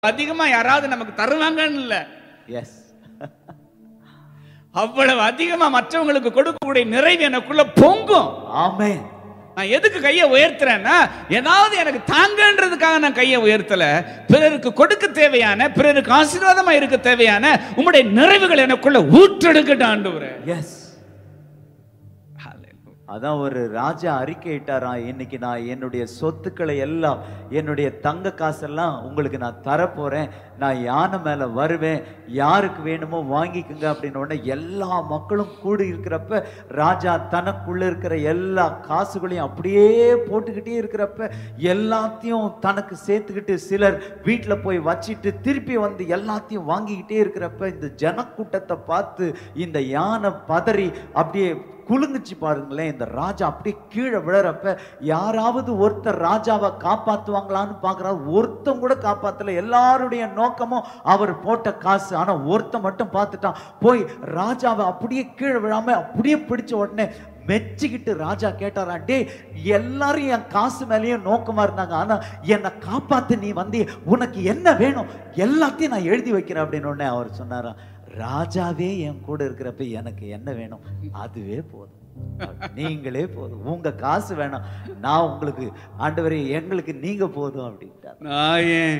அதிகமா யாராவது நமக்கு தருவாங்கன்னு இல்ல எஸ் அவ்வளவு அதிகமா மற்றவங்களுக்கு கொடுக்கக்கூடிய நிறைவு எனக்குள்ள பொங்கும் ஆமென் நான் எதுக்கு கையை உயர்த்துறேன்னா ஏதாவது எனக்கு தாங்கன்றதுக்காக நான் கையை உயர்த்தல பிறருக்கு கொடுக்க தேவையான பிறருக்கு ஆசீர்வாதமா இருக்க தேவையான உம்முடைய நிறைவுகள் எனக்குள்ள ஊற்றெடுக்கட்டும் ஆண்டவரே எஸ் அதான் ஒரு ராஜா அறிக்கையிட்டாராம் இன்னைக்கு நான் என்னுடைய சொத்துக்களை எல்லாம் என்னுடைய தங்க காசெல்லாம் உங்களுக்கு நான் தரப்போறேன் நான் யானை மேல வருவேன் யாருக்கு வேணுமோ வாங்கிக்கோங்க அப்படின்னு உடனே எல்லா மக்களும் கூடி இருக்கிறப்ப ராஜா தனக்குள்ள இருக்கிற எல்லா காசுகளையும் அப்படியே போட்டுக்கிட்டே இருக்கிறப்ப எல்லாத்தையும் தனக்கு சேர்த்துக்கிட்டு சிலர் வீட்டில் போய் வச்சிட்டு திருப்பி வந்து எல்லாத்தையும் வாங்கிக்கிட்டே இருக்கிறப்ப இந்த ஜனக்கூட்டத்தை பார்த்து இந்த யானை பதறி அப்படியே குலுங்குச்சு பாருங்களேன் இந்த ராஜா அப்படியே கீழே விழறப்ப யாராவது ஒருத்தர் ராஜாவை காப்பாத்துவாங்களான்னு பார்க்கறாரு ஒருத்தன் கூட காப்பாத்தல எல்லாருடைய நோக்கமும் அவர் போட்ட காசு ஆனா ஒருத்தன் மட்டும் பார்த்துட்டான் போய் ராஜாவை அப்படியே கீழே விழாம அப்படியே பிடிச்ச உடனே மெச்சிக்கிட்டு ராஜா கேட்டாராம் டேய் எல்லாரும் என் காசு மேலேயும் நோக்கமா இருந்தாங்க ஆனா என்னை காப்பாத்து நீ வந்து உனக்கு என்ன வேணும் எல்லாத்தையும் நான் எழுதி வைக்கிறேன் அப்படின்னு உடனே அவர் சொன்னாராம் ராஜாவே என் கூட இருக்கிறப்ப எனக்கு என்ன வேணும் அதுவே போதும் நீங்களே போதும் உங்க காசு வேணாம் நான் உங்களுக்கு ஆண்டவரே எங்களுக்கு நீங்க போதும் அப்படின்ட்டார் நான் ஏன்